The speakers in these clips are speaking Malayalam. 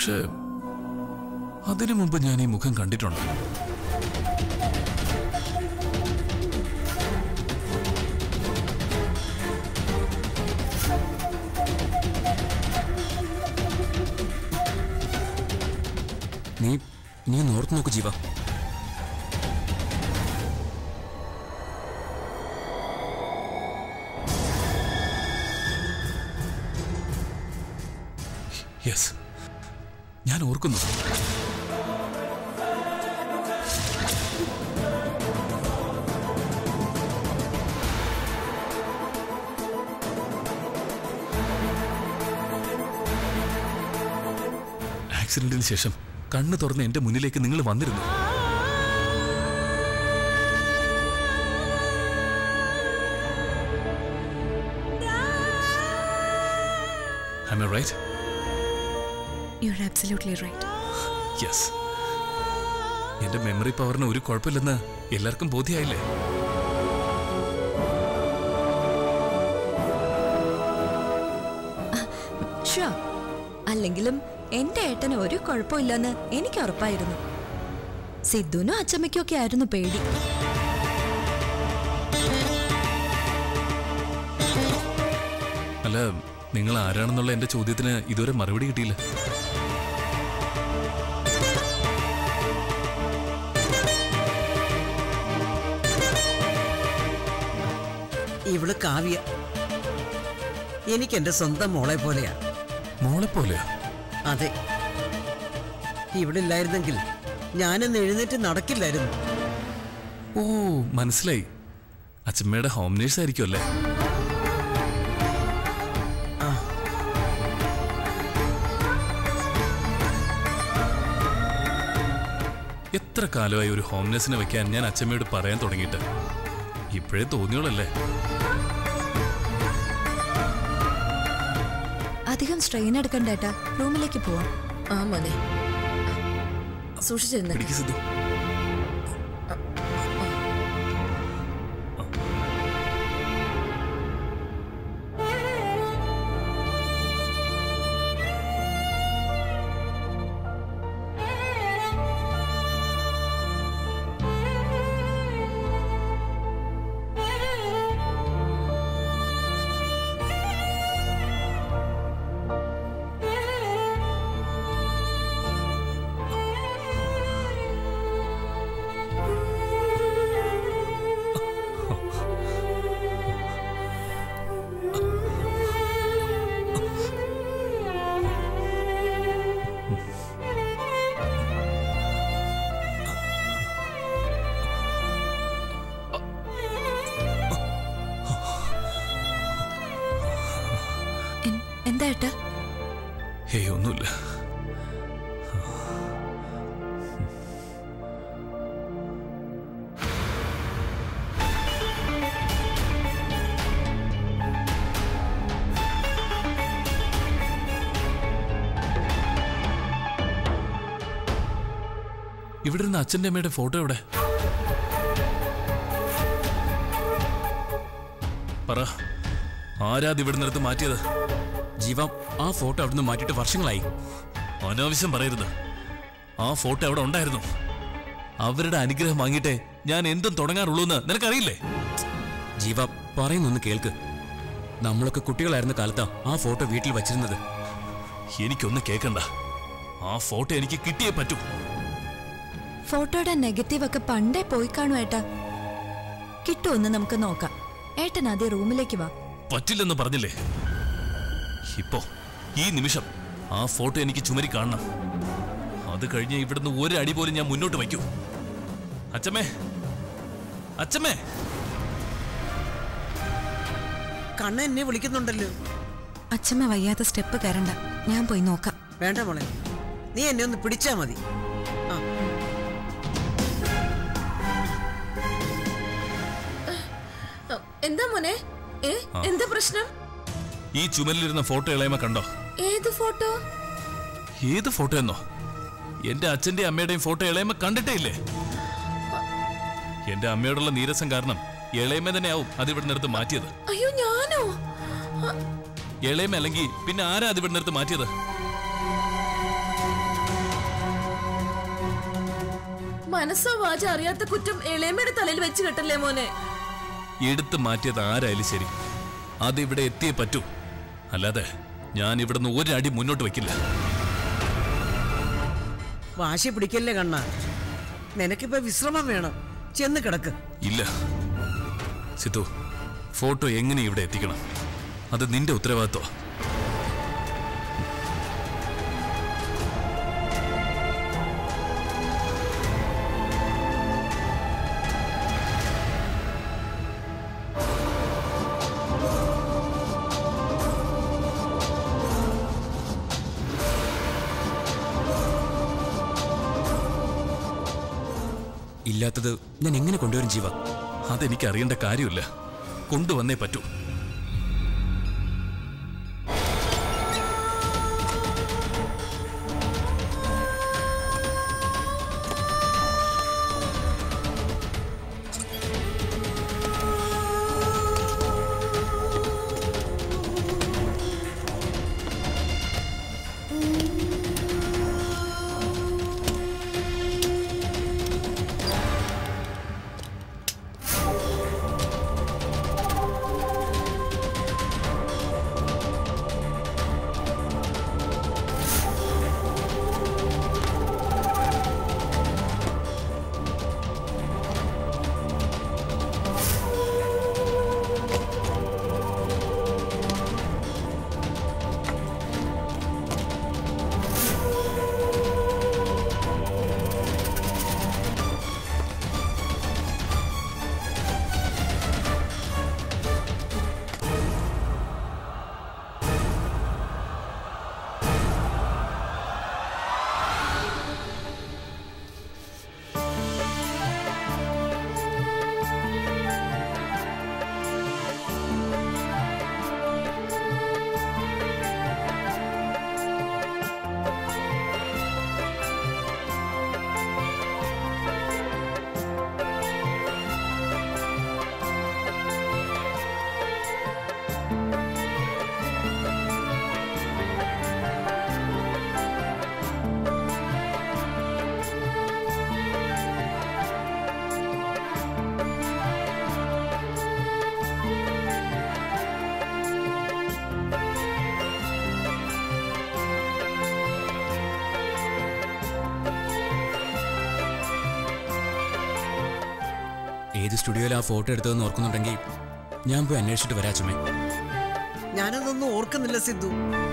പക്ഷേ അതിനു മുമ്പ് ഞാൻ ഈ മുഖം കണ്ടിട്ടുണ്ട് നീ നീ ഒന്ന് ഓർത്ത് നോക്ക് ജീവ യെസ് ഞാൻ ഓർക്കുന്നു ആക്സിഡന്റിന് ശേഷം കണ്ണ് തുറന്ന് എന്റെ മുന്നിലേക്ക് നിങ്ങൾ വന്നിരുന്നു Am I right? You are absolutely right yes എന്റെ മെമ്മറി പവറിന് ഒരു കുഴപ്പമില്ലെന്ന് എല്ലാവർക്കും ബോധ്യമായില്ലേ ഷുവർ അല്ലെങ്കിലും എന്റെ ഏട്ടന് ഒരു കുഴപ്പമില്ലെന്ന് എനിക്ക് ഉറപ്പായിരുന്നു സിദ്ധുനും അച്ചമ്മയ്ക്കും ഒക്കെ ആയിരുന്നു പേടി അല്ല നിങ്ങൾ ആരാണെന്നുള്ള എന്റെ ചോദ്യത്തിന് ഇതുവരെ മറുപടി കിട്ടിയില്ല ഇവള് കാവ്യ എനിക്ക് എന്റെ സ്വന്തം മോളെ പോലെയാ മോളെ പോലെയാ അതെ ഇവളില്ലായിരുന്നെങ്കിൽ ഞാനൊന്ന് എഴുന്നേറ്റ് നടക്കില്ലായിരുന്നു ഓ മനസ്സിലായി അച്ഛമ്മയുടെ ഹോം നേഴ്സ് ആയിരിക്കും അല്ലേ ആ എത്ര കാലമായി ഒരു ഹോം നേഴ്സിനെ വെക്കാൻ ഞാൻ അച്ഛമ്മയോട് പറയാൻ തുടങ്ങിയിട്ട് ഇപ്പോഴേ തോന്നിയോളല്ലേ അധികം സ്ട്രെയിൻ എടുക്കണ്ട ഏട്ടാ റൂമിലേക്ക് പോവാം ആ മോനെ സൂക്ഷിച്ചിരുന്ന പിടിക്ക് സിദ്ധു എൻ- എന്താ ഏട്ടാ ഹേയ് ഒന്നുമില്ല ഇവിടെ നിന്ന് അച്ഛൻ്റെ അമ്മയുടെ ഫോട്ടോ എവിടെ പറ ആരാത് ഇവിടെ നിന്നെടുത്ത് മാറ്റിയത് ജീവ ആ ഫോട്ടോ അവിടുന്ന് മാറ്റിയിട്ട് വർഷങ്ങളായി അനാവശ്യം പറയരുത് ആ ഫോട്ടോ അവിടെ ഉണ്ടായിരുന്നു അവരുടെ അനുഗ്രഹം വാങ്ങിയിട്ടേ ഞാൻ എന്തും തുടങ്ങാറുള്ളൂ എന്ന് നിനക്കറിയില്ലേ ജീവ പറയുന്നൊന്ന് കേൾക്ക് നമ്മളൊക്കെ കുട്ടികളായിരുന്ന കാലത്താ ആ ഫോട്ടോ വീട്ടിൽ വച്ചിരുന്നത് എനിക്കൊന്നും കേൾക്കണ്ട ആ ഫോട്ടോ എനിക്ക് കിട്ടിയേ പറ്റൂ ഫോട്ടോയുടെ നെഗറ്റീവ് ഒക്കെ പണ്ടേ പോയി കാണും ഏട്ടാ കിട്ടുമെന്ന് നമുക്ക് നോക്കാം ഏട്ടൻ ആദ്യം റൂമിലേക്ക് വാ പറ്റില്ലെന്ന് പറഞ്ഞില്ലേ ഇപ്പോ ഈ നിമിഷം ആ ഫോട്ടോ എനിക്ക് ചുമരി കാണണം അത് കഴിഞ്ഞ് ഇവിടുന്ന് ഒരു അടി പോലും ഞാൻ മുന്നോട്ട് വയ്ക്കൂ അച്ഛമ്മേ അച്ഛമ്മേ കണ്ണ എന്നെ വിളിക്കുന്നുണ്ടല്ലോ അച്ഛമ്മ വയ്യാത്ത സ്റ്റെപ്പ് കയറണ്ട ഞാൻ പോയി നോക്കാം വേണ്ട മോളെ നീ എന്നെ ഒന്ന് പിടിച്ചാ മതി ആ എന്താ മോനെ ഏ എന്താ പ്രശ്നം ഈ ചുമലിലിരുന്ന ഫോട്ടോ ഇളയമ കണ്ടോ ഏത് ഫോട്ടോ ഏത് ഫോട്ടോ എന്നോ എന്റെ അച്ഛന്റെയും അമ്മയുടെയും ഫോട്ടോ ഇളയമ്മ കണ്ടിട്ടേ ഇല്ലേ എന്റെ അമ്മയോടുള്ള നീരസം കാരണം ഇളയമ്മ തന്നെയാവും അത് ഇവിടെ നിർത്ത് മാറ്റിയത് അയ്യോ ഞാനോ ഇളയമ്മ അല്ലെങ്കിൽ പിന്നെ ആരാ അത് ഇവിടെ നിർത്ത് മാറ്റിയത് മനസ്സോ വാച അറിയാത്ത കുറ്റം എളേമ്മയുടെ തലയിൽ വെച്ച് കെട്ടല്ലേ മോനെ എടുത്തു മാറ്റിയത് ആരായാലും ശരി അതിവിടെ എത്തിയേ പറ്റൂ അല്ലാതെ ഞാൻ ഇവിടുന്ന് ഒരടി മുന്നോട്ട് വയ്ക്കില്ല വാശി പിടിക്കല്ലേ കണ്ണ നിനക്കിപ്പോ വിശ്രമം വേണം ചെന്ന് കിടക്ക് ഇല്ല സിത്തു ഫോട്ടോ എങ്ങനെ ഇവിടെ എത്തിക്കണം അത് നിന്റെ ഉത്തരവാദിത്വം ഇല്ലാത്തത് ഞാൻ എങ്ങനെ കൊണ്ടുവരും ജീവ അതെനിക്ക് അറിയേണ്ട കാര്യമില്ല കൊണ്ടുവന്നേ പറ്റൂ ഏത് സ്റ്റുഡിയോയിൽ ആ ഫോട്ടോ എടുത്തതെന്ന് ഓർക്കുന്നുണ്ടെങ്കിൽ ഞാൻ പോയി അന്വേഷിച്ചിട്ട് വരാ ചുമേ ഞാനതൊന്നും ഓർക്കുന്നില്ല സിദ്ധു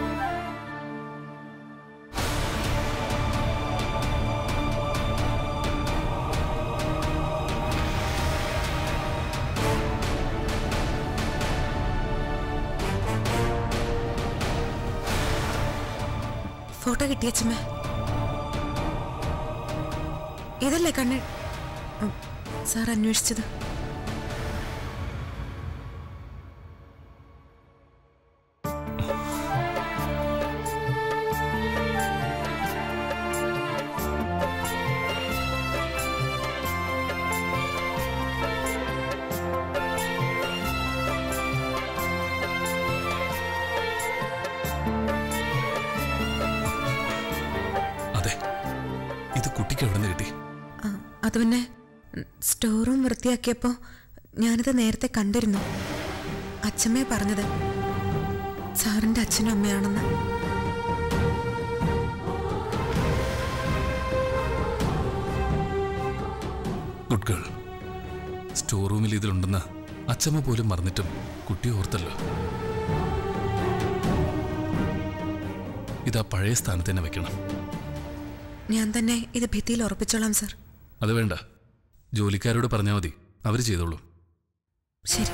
ഫോട്ടോ കിട്ടിയച്ചമ്മേ ഇതല്ലേ കണ്ണ് ഉം, സാർ അന്വേഷിച്ചത് അതെ ഇത് കുട്ടിക്ക് എവിടെ നിന്ന് കിട്ടി ആ, അത് പിന്നെ ഉം, സ്റ്റോർ റൂം വൃത്തിയാക്കിയപ്പോൾ ഞാനിത് നേരത്തെ കണ്ടിരുന്നു അച്ഛമ്മയെ പറഞ്ഞത് സാറിന്റെ അച്ഛനും അമ്മയാണെന്ന് ഗുഡ് ഗേൾ സ്റ്റോർ റൂമിൽ ഇതിലുണ്ടെന്ന് അച്ചമ്മ പോലും മറന്നിട്ടും കുട്ടി ഓർത്തല്ലോ ഇതാ പഴയ സ്ഥാനത്ത് തന്നെ വെക്കണം ഞാൻ തന്നെ ഇത് ഭിത്തിയിൽ ഉറപ്പിച്ചോളാം സാർ അത് വേണ്ട ജോലിക്കാരോട് പറഞ്ഞാൽ മതി അവർ ചെയ്തോളൂ ശരി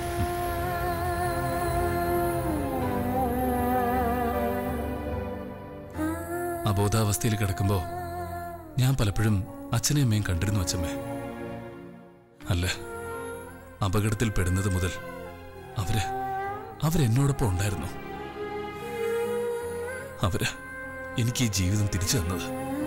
അബോധാവസ്ഥയിൽ കിടക്കുമ്പോൾ ഞാൻ പലപ്പോഴും അച്ഛനെയും അമ്മയും കണ്ടിരുന്നു അച്ഛമ്മേ അല്ല അപകടത്തിൽ പെടുന്നത് മുതൽ അവര് അവരെന്നോടൊപ്പം ഉണ്ടായിരുന്നു അവര് എനിക്ക് ഈ ജീവിതം തിരിച്ചു തന്നത്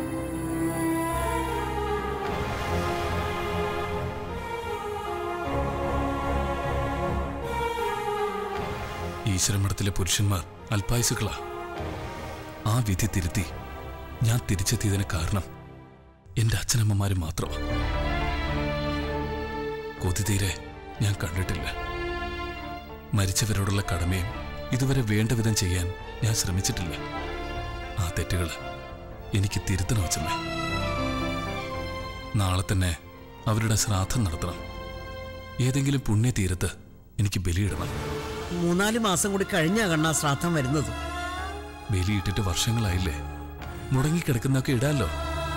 ഈശ്വരമഠത്തിലെ പുരുഷന്മാർ അല്പായുസുകളാ ആ വിധി തിരുത്തി ഞാൻ തിരിച്ചെത്തിയതിന് കാരണം എന്റെ അച്ഛനമ്മമാരും മാത്രമാണ് കൊതി തീരെ ഞാൻ കണ്ടിട്ടില്ല മരിച്ചവരോടുള്ള കടമയും ഇതുവരെ വേണ്ട വിധം ചെയ്യാൻ ഞാൻ ശ്രമിച്ചിട്ടില്ല ആ തെറ്റുകൾ എനിക്ക് തിരുത്തണം അച്ഛമ്മേ നാളെ തന്നെ അവരുടെ ശ്രാദ്ധം നടത്തണം ഏതെങ്കിലും പുണ്യതീരത്ത് എനിക്ക് ബലിയിടണം മൂന്നാല് മാസം കൂടി കഴിഞ്ഞാ കണ്ണ ശ്രാദ്ധം വരുന്നത് ബലിയിട്ടിട്ട് വർഷങ്ങളായില്ലേ മുടങ്ങിക്കിടക്കുന്നൊക്കെ ഇടാലോ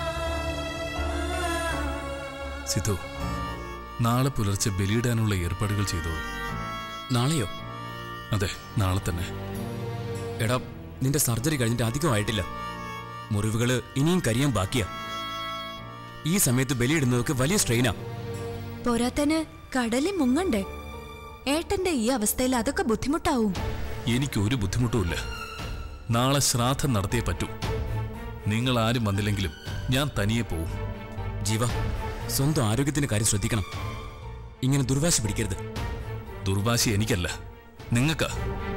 സിധു നാളെ പുലർച്ചെ ബലിയിടാനുള്ള ഏർപ്പാടുകൾ ചെയ്തോളൂ നാളെയോ അതെ നാളെ തന്നെ എടാ നിന്റെ സർജറി കഴിഞ്ഞിട്ട് അധികമായിട്ടില്ല മുറിവുകള് ഇനിയും കരിയാൻ ബാക്കിയാ ഈ സമയത്ത് ബലിയിടുന്നതൊക്കെ വലിയ സ്ട്രെയിനാ പോരാത്തന് കടലിൽ മുങ്ങണ്ടേ ഏട്ടന്റെ ഈ അവസ്ഥയിൽ അതൊക്കെ ബുദ്ധിമുട്ടാവും എനിക്ക് ഒരു ബുദ്ധിമുട്ടുമില്ല നാളെ ശ്രാദ്ധം നടത്തിയേ പറ്റൂ നിങ്ങൾ ആരും വന്നില്ലെങ്കിലും ഞാൻ തനിയെ പോവും ജീവ സ്വന്തം ആരോഗ്യത്തിന്റെ കാര്യം ശ്രദ്ധിക്കണം ഇങ്ങനെ ദുർവാശി പിടിക്കരുത് ദുർവാശി എനിക്കല്ല നിങ്ങൾക്കാ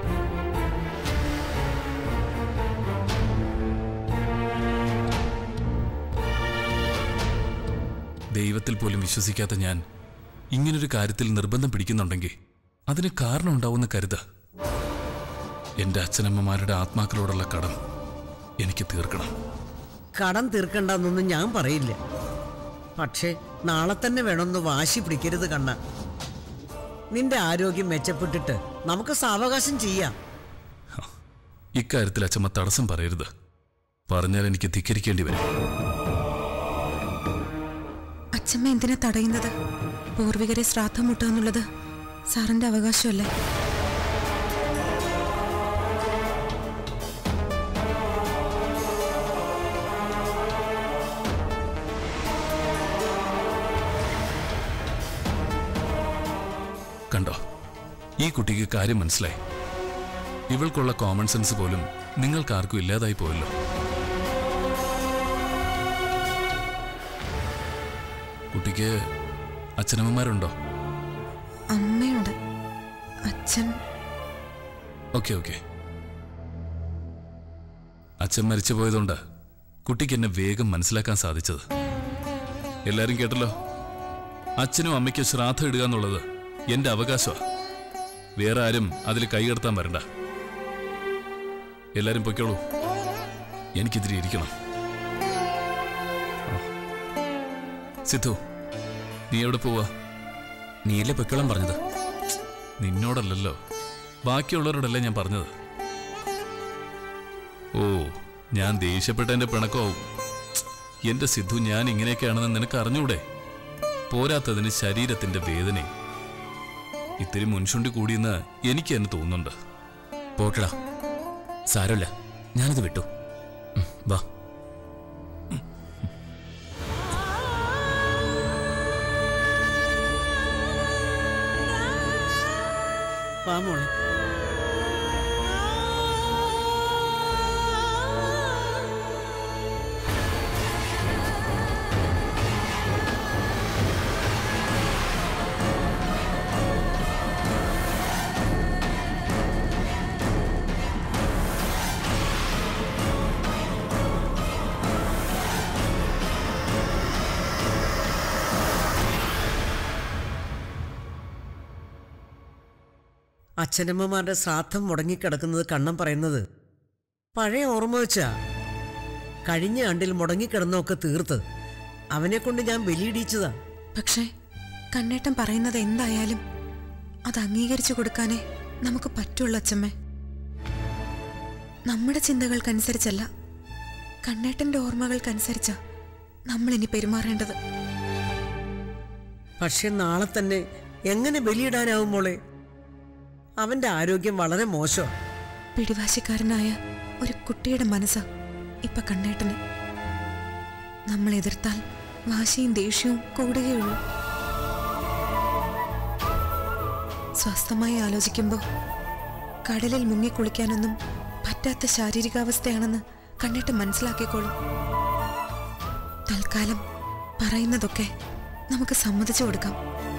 ദൈവത്തിൽ പോലും വിശ്വസിക്കാത്ത ഞാൻ ഇങ്ങനൊരു കാര്യത്തിൽ നിർബന്ധം പിടിക്കുന്നുണ്ടെങ്കിൽ അതിന് കാരണമുണ്ടാവുന്ന കരുത എന്റെ അച്ഛനമ്മമാരുടെ ആത്മാക്കളോടുള്ള കടം എനിക്ക് തീർക്കണം കടം തീർക്കണ്ടെന്നൊന്നും ഞാൻ പറയില്ല പക്ഷേ നാളെ തന്നെ വേണമെന്ന് വാശി പിടിക്കരുത് കണ്ണ നിന്റെ ആരോഗ്യം മെച്ചപ്പെട്ടിട്ട് നമുക്ക് സാവകാശം ചെയ്യാം ഇക്കാര്യത്തിൽ അച്ഛമ്മ തടസ്സം പറയരുത് പറഞ്ഞാൽ എനിക്ക് ധിക്കരിക്കേണ്ടി വരും അച്ഛമ്മ എന്തിനാ തടയുന്നത് പൂർവികരെ ശ്രാദ്ധം മുട്ടുക എന്നുള്ളത് സാറിന്റെ അവകാശമല്ലേ കണ്ടോ ഈ കുട്ടിക്ക് കാര്യം മനസ്സിലായി ഇവൾക്കുള്ള കോമൺ സെൻസ് പോലും നിങ്ങൾക്കാർക്കും ഇല്ലാതായി പോയല്ലോ കുട്ടിക്ക് അച്ഛനമ്മമാരുണ്ടോ അമ്മയുണ്ട് അച്ഛൻ ഓക്കെ ഓക്കെ അച്ഛൻ മരിച്ചു പോയതുകൊണ്ട് കുട്ടിക്ക് എന്നെ വേഗം മനസ്സിലാക്കാൻ സാധിച്ചത് എല്ലാരും കേട്ടല്ലോ അച്ഛനും അമ്മയ്ക്കും ശ്രാദ്ധം ഇടുക എന്നുള്ളത് എന്റെ അവകാശമാണ് വേറെ ആരും അതിൽ കൈകടത്താൻ വരണ്ട എല്ലാരും പൊയ്ക്കോളൂ എനിക്കിതിരി ഇരിക്കണം ആ. സിദ്ധു നീ എവിടെ പോവാ നീയല്ലേ പൊയ്ക്കോളം പറഞ്ഞത് നിന്നോടല്ലല്ലോ ബാക്കിയുള്ളവരോടല്ലേ ഞാൻ പറഞ്ഞത് ഓ ഞാൻ ദേഷ്യപ്പെട്ട എന്റെ പിണക്കമാവും എന്റെ സിദ്ധു ഞാൻ ഇങ്ങനെയൊക്കെയാണെന്ന് നിനക്ക് അറിഞ്ഞൂടെ പോരാത്തതിന് ശരീരത്തിന്റെ വേദനയും ഇത്തിരി മുൻഷുണ്ടി കൂടിയെന്ന് എനിക്ക് തന്നെ തോന്നുന്നുണ്ട് പോട്ടടാ സാരമില്ല ഞാനത് വിട്ടു ഉം, വാ വാ മോളെ അച്ഛനമ്മമാരുടെ ശ്രാദ്ധം മുടങ്ങിക്കിടക്കുന്നത് കണ്ണം പറയുന്നത് പഴയ ഓർമ്മ വെച്ചാ കഴിഞ്ഞ ആണ്ടിൽ മുടങ്ങിക്കിടന്നൊക്കെ തീർത്ത് അവനെ കൊണ്ട് ഞാൻ ബലിയിടിച്ചതാ പക്ഷേ കണ്ണേട്ടൻ പറയുന്നത് എന്തായാലും അത് അംഗീകരിച്ചു കൊടുക്കാനേ നമുക്ക് പറ്റുള്ളൂ അച്ഛമ്മേ നമ്മുടെ ചിന്തകൾക്കനുസരിച്ചല്ല കണ്ണേട്ടന്റെ ഓർമ്മകൾക്കനുസരിച്ചാ നമ്മൾ ഇനി പെരുമാറേണ്ടത് പക്ഷെ നാളെ തന്നെ എങ്ങനെ ബലിയിടാനാവും മോളെ അവന്റെ ആരോഗ്യം വളരെ മോശമാണ് പിടിവാശിക്കാരനായ ഒരു കുട്ടിയുടെ മനസ്സാ ഇപ്പൊ കണ്ണേട്ടന് നമ്മൾ എതിർത്താൽ വാശിയും ദേഷ്യവും കൂടുകയുള്ളൂ സ്വസ്ഥമായി ആലോചിക്കുമ്പോൾ കടലിൽ മുങ്ങിക്കുളിക്കാനൊന്നും പറ്റാത്ത ശാരീരികാവസ്ഥയാണെന്ന് കണ്ണേട്ടൻ മനസ്സിലാക്കിക്കോളും തൽക്കാലം പറയുന്നതൊക്കെ നമുക്ക് സമ്മതിച്ചു കൊടുക്കാം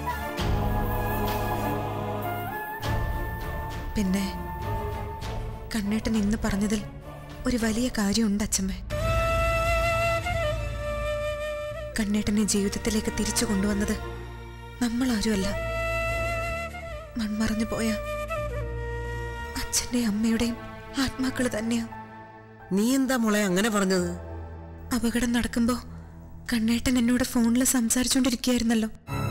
പിന്നെ കണ്ണേട്ടൻ ഇന്ന് പറഞ്ഞതിൽ ഒരു വലിയ കാര്യമുണ്ട് അച്ഛമ്മേ കണ്ണേട്ടനെ ജീവിതത്തിലേക്ക് തിരിച്ചു കൊണ്ടുവന്നത് നമ്മളാരുമല്ല മൺമറഞ്ഞു പോയ അച്ഛൻ്റെയും അമ്മയുടെയും ആത്മാക്കൾ തന്നെയാ നീ എന്താ മോളെ അങ്ങനെ പറഞ്ഞത് അപകടം നടക്കുമ്പോ കണ്ണേട്ടൻ എന്നോട് ഫോണിൽ സംസാരിച്ചുകൊണ്ടിരിക്കുകയായിരുന്നല്ലോ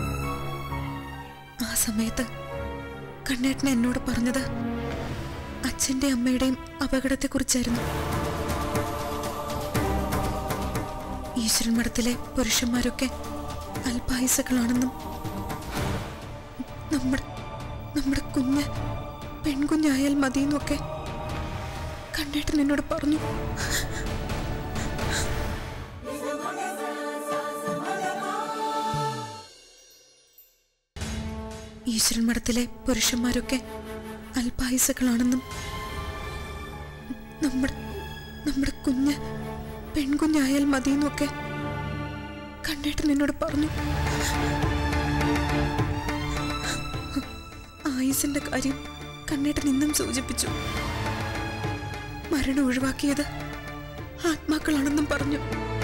ആ സമയത്ത് കണ്ണേട്ടൻ എന്നോട് പറഞ്ഞത് അച്ഛന്റെ അമ്മയുടെയും അപകടത്തെക്കുറിച്ചായിരുന്നു ഈശ്വരൻ മഠത്തിലെ പുരുഷന്മാരൊക്കെ അല്പായുസകളാണെന്നും നമ്മുടെ നമ്മുടെ കുഞ്ഞ് പെൺകുഞ്ഞായാൽ മതിയെന്നൊക്കെ കണ്ണേട്ടൻ എന്നോട് പറഞ്ഞു ഈശ്വരൻ മഠത്തിലെ പുരുഷന്മാരൊക്കെ അല്പായുസകളാണെന്നും നമ്മുടെ നമ്മുടെ കുഞ്ഞ് പെൺകുഞ്ഞായാൽ മതിയെന്നൊക്കെ കണ്ണേട്ടൻ എന്നോട് പറഞ്ഞു ആയുസിന്റെ കാര്യം കണ്ണേട്ടൻ ഇന്നും സൂചിപ്പിച്ചു മരണം ഒഴിവാക്കിയത് ആത്മാക്കളാണെന്നും പറഞ്ഞു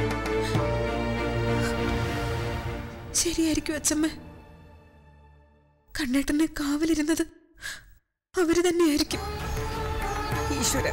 ശരിയായിരിക്കും അച്ഛമ്മ കണ്ണേട്ടന് കാവലിരുന്നത് അവര് തന്നെയായിരിക്കും ഈശ്വര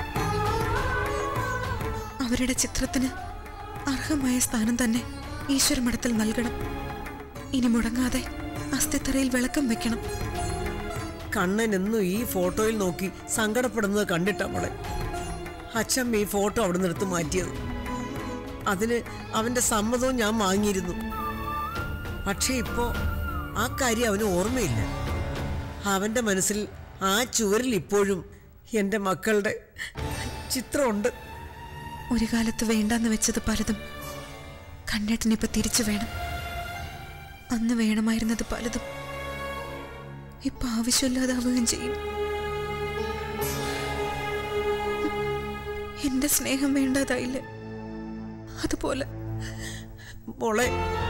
അവരുടെ ചിത്രത്തിന് അർഹമായ സ്ഥാനം തന്നെ ഈശ്വരമഠത്തിൽ നൽകണം ഇനി മുടങ്ങാതെ അസ്ഥിത്തറയിൽ വിളക്കം വെക്കണം കണ്ണൻ എന്നും ഈ ഫോട്ടോയിൽ നോക്കി സങ്കടപ്പെടുന്നത് കണ്ടിട്ടാ മോളെ അച്ഛൻ ഈ ഫോട്ടോ അവിടെ നിന്ന് എടുത്ത് മാറ്റിയത് അതിന് അവന്റെ സമ്മതവും ഞാൻ വാങ്ങിയിരുന്നു പക്ഷെ ഇപ്പോ ആ കാര്യം അവന് ഓർമ്മയില്ല അവന്റെ മനസ്സിൽ ആ ചുവരിൽ ഇപ്പോഴും എൻ്റെ മക്കളുടെ ചിത്രമുണ്ട് ഒരു കാലത്ത് വേണ്ടാന്ന് വെച്ചത് പലതും കണ്ണേട്ടനിപ്പൊ തിരിച്ചു വേണം അന്ന് വേണമായിരുന്നത് പലതും ഇപ്പൊ ആവശ്യമില്ലാതാവുകയും ചെയ്യും എന്റെ സ്നേഹം വേണ്ടാതായില്ലേ അതുപോലെ മോളെ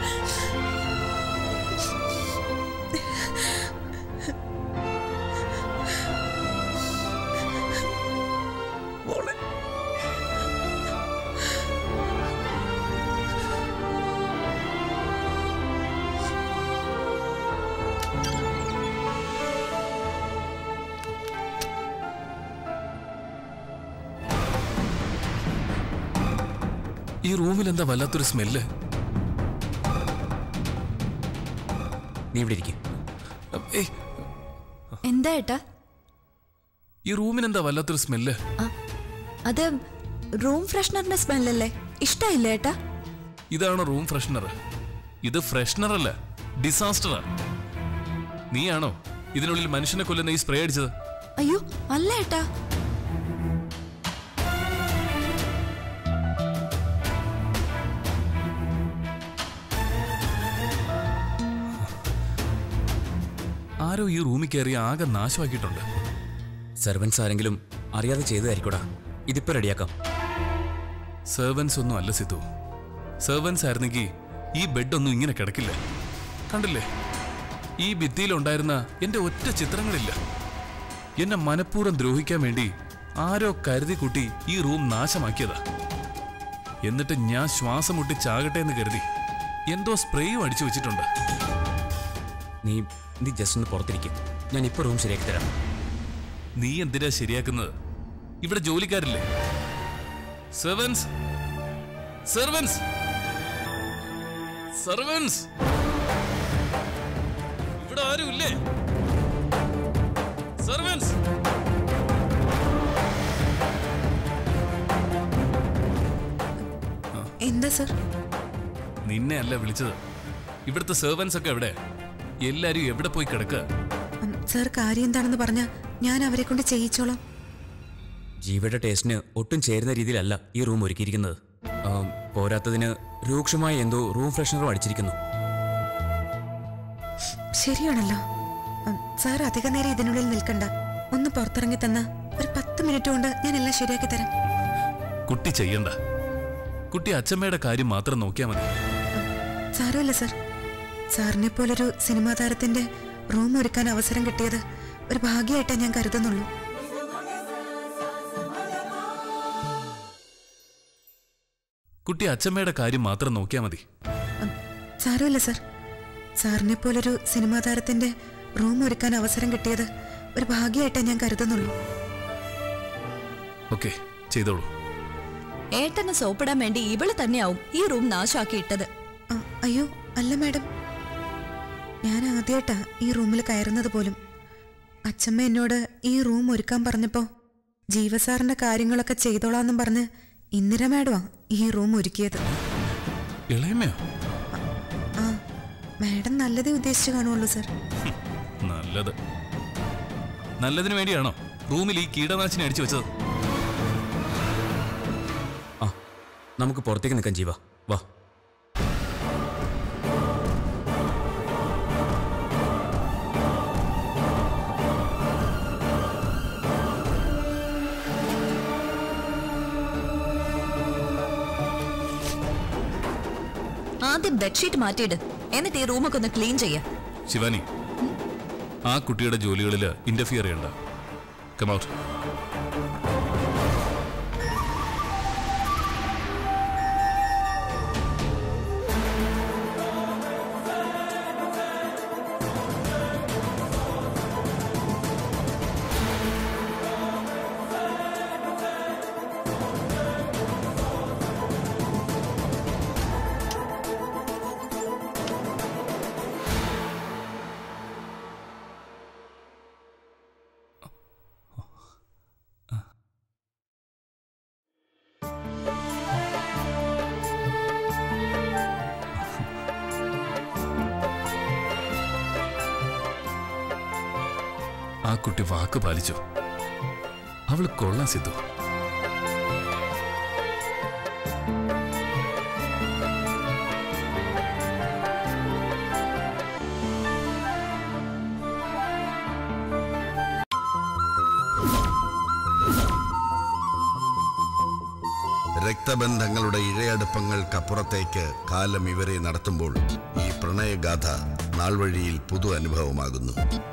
മോളെ ഈ റൂമിൽ എന്താ വല്ലാത്തൊരു സ്മെല്ല് നീ ഇവിടെ ഇരിക്കും ഏയ് എന്താ ഏട്ടാ ഈ റൂമിന് എന്താ വല്ലാത്തൊരു സ്മെല്ല് ആ, അത് റൂം ഫ്രഷ്നറിന്റെ സ്മെല്ലല്ലേ ഇഷ്ടമില്ല ഏട്ടാ ഇതാണ് റൂം ഫ്രഷ്നർ ഇത് ഫ്രഷ്നർ അല്ല ഡിസാസ്റ്ററാ നീയാണോ ഇതിനുള്ളിൽ മനുഷ്യനെ കൊല്ലുന്ന ഈ സ്പ്രേ അടിച്ചത് അയ്യോ അല്ല ഏട്ടാ ആരോ ഈ റൂമിൽ കയറി ആകെ നാശമാക്കിയിട്ടുണ്ട് സെർവൻസ് ആരെങ്കിലും അറിയാതെ ചെയ്തതായിരിക്കൂടാ ഇതിപ്പോ റെഡിയാക്കാം സെർവൻസ് ഒന്നും അല്ല സിദ്ധു സെർവൻസ് ആയിരുന്നെങ്കിൽ ഈ ബെഡൊന്നും ഇങ്ങനെ കിടക്കില്ല കണ്ടില്ലേ ഈ ഭിത്തിയിലുണ്ടായിരുന്ന എന്റെ ഒറ്റ ചിത്രങ്ങളില്ല എന്നെ മനഃപൂർവ്വം ദ്രോഹിക്കാൻ വേണ്ടി ആരോ കരുതി കൂട്ടി ഈ റൂം നാശമാക്കിയതാ എന്നിട്ട് ഞാൻ ശ്വാസം മുട്ടി ചാകട്ടെ എന്ന് കരുതി എന്തോ സ്പ്രേയും അടിച്ചു വെച്ചിട്ടുണ്ട് നീ നീ ജസ്റ്റ് ഒന്ന് പുറത്തിരിക്കും ഞാൻ ഇപ്പൊ റൂം ശരിയാക്കി തരാം നീ എന്തിനാ ശരിയാക്കുന്നത് ഇവിടെ ജോലിക്കാരില്ലേ സെർവൻസ് സെർവൻസ് സെർവൻസ് ഇവിടെ ആരും ഇല്ലേ സെർവൻസ് എന്താ സർ നിന്നെ അല്ല വിളിച്ചത് ഇവിടുത്തെ സെർവൻസ് ഒക്കെ എവിടെ എല്ലാരും എവിടെ പോയി കിടക്കുക ഉം, സർ കാര്യം എന്താണെന്ന് പറഞ്ഞാ ഞാൻ അവരെ കൊണ്ട് ചെയ്യിച്ചോളാം ജീവയുടെ ടേസ്റ്റിന് ഒട്ടും ചേരുന്ന രീതിയിലല്ല ഈ റൂം ഒരുക്കിയിരിക്കുന്നത് ആം, പോരാത്തതിന് രൂക്ഷമായ എന്തോ റൂം ഫ്രഷ്നറും അടിച്ചിരിക്കുന്നു ശരിയാണല്ലോ ഉം, സാർ അധിക നേരം ഇതിനുള്ളിൽ നിൽക്കണ്ട ഒന്ന് പുറത്തിറങ്ങി തന്ന ഒരു പത്ത് മിനിറ്റ് കൊണ്ട് ഞാൻ എല്ലാം ശരിയാക്കി തരാം കുട്ടി ചെയ്യണ്ട കുട്ടി അച്ഛമ്മയുടെ കാര്യം മാത്രം നോക്കിയാൽ മതി സാരമില്ല സർ സാറിനെ പോലൊരു സിനിമാ താരത്തിന്റെ റൂം ഒരുക്കാൻ അവസരം കിട്ടിയത് ഒരു ഭാഗ്യമായിട്ടേ ഞാൻ കരുതുന്നുള്ളൂ കുട്ടി അച്ഛമ്മയുടെ കാര്യം മാത്രം നോക്കിയാൽ മതി സാരമില്ല സർ സാറിനെ പോലൊരു സിനിമാ താരത്തിന്റെ റൂം ഒരുക്കാൻ അവസരം കിട്ടിയത് ഒരു ഭാഗ്യമായിട്ടേ ഞാൻ കരുതുന്നുള്ളൂ ഓക്കെ ചെയ്തോളൂ ഏട്ടനെ സോപ്പിടാൻ വേണ്ടി ഇവള് തന്നെയാവും ഈ റൂം നാശമാക്കി ഇട്ടത് ആ, അയ്യോ അല്ല മാഡം ഞാൻ ആദ്യമായിട്ടാ ഈ റൂമിൽ കയറുന്നത് പോലും അച്ഛമ്മ എന്നോട് ഈ റൂം ഒരുക്കാൻ പറഞ്ഞപ്പോ ജീവസാറിന്റെ കാര്യങ്ങളൊക്കെ ചെയ്തോളാന്നും പറഞ്ഞ് ഇന്ദിര മാഡമാ ഈ റൂം ഒരുക്കിയത് ഇളയമയോ ആ മാഡം നല്ലതേ ഉദ്ദേശിച്ചു കാണുള്ളൂ സർ നല്ലത് നല്ലതിന് വേണ്ടിയാണോ റൂമിൽ ഈ കീടനാശിനി അടിച്ചു വെച്ചത് ആ നമുക്ക് പുറത്തേക്ക് നിൽക്കാൻ ജീവ വാ ആദ്യം ബെഡ്ഷീറ്റ് മാറ്റിയിട് എന്നിട്ട് ഈ റൂമൊക്കെ ഒന്ന് ക്ലീൻ ചെയ്യാം ശിവാനി ആ കുട്ടിയുടെ ജോലികളിൽ ഇന്റർഫിയർ ചെയ്യണ്ട കമൗട്ട് ആ കുട്ടി വാക്ക് പാലിച്ചു അവൾ കൊള്ളാം സിദ്ധു രക്തബന്ധങ്ങളുടെ ഇഴയടുപ്പങ്ങൾക്കപ്പുറത്തേക്ക് കാലം ഇവരെ നടത്തുമ്പോൾ ഈ പ്രണയഗാഥ നാൾവഴിയിൽ പുതു അനുഭവമാകുന്നു